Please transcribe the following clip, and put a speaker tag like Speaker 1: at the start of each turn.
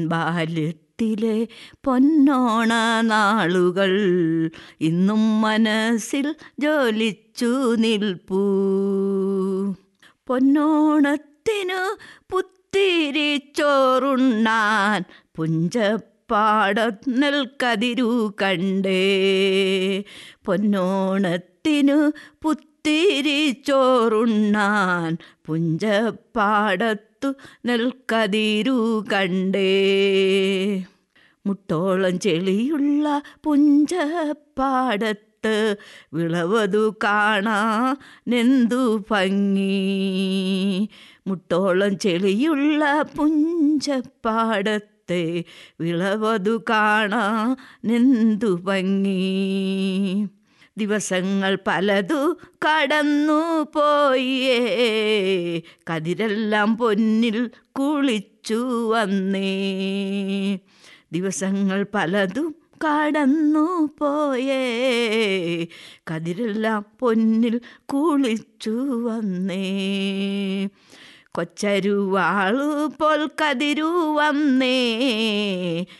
Speaker 1: ബാല്യത്തിലെ പൊന്നോണ നാളുകൾ ഇന്നും മനസ്സിൽ ജ്വലിച്ചു നിൽപ്പൂ പൊന്നോണത്തിനു പുത്തിരി ചോറുണ്ണാൻ പുഞ്ചപ്പാടം നെൽക്കതിരു കണ്ടേ പൊന്നോണത്തിനു പുത്തിരി ചോറുണ്ണാൻ പുഞ്ചപ്പാടത്തു നെൽക്കതിരു കണ്ടേ മുട്ടോളം ചെളിയുള്ള പുഞ്ചപ്പാടത്ത് വിളവതു കാണാനെന്തു ഭംഗി മുട്ടോളം ചെളിയുള്ള പുഞ്ചപ്പാടത്തെ വിളവതു കാണാനെന്തു ഭംഗി ദിവസങ്ങൾ പലതു കടന്നു പോയേ കതിരെല്ലാം പൊന്നിൽ കുളിച്ചു വന്നേ ദിവസങ്ങൾ പലതും കടന്നു പോയേ കതിരെല്ലാം പൊന്നിൽ കുളിച്ചു വന്നേ കൊച്ചരുവാളു പോൽ കതിരു വന്നേ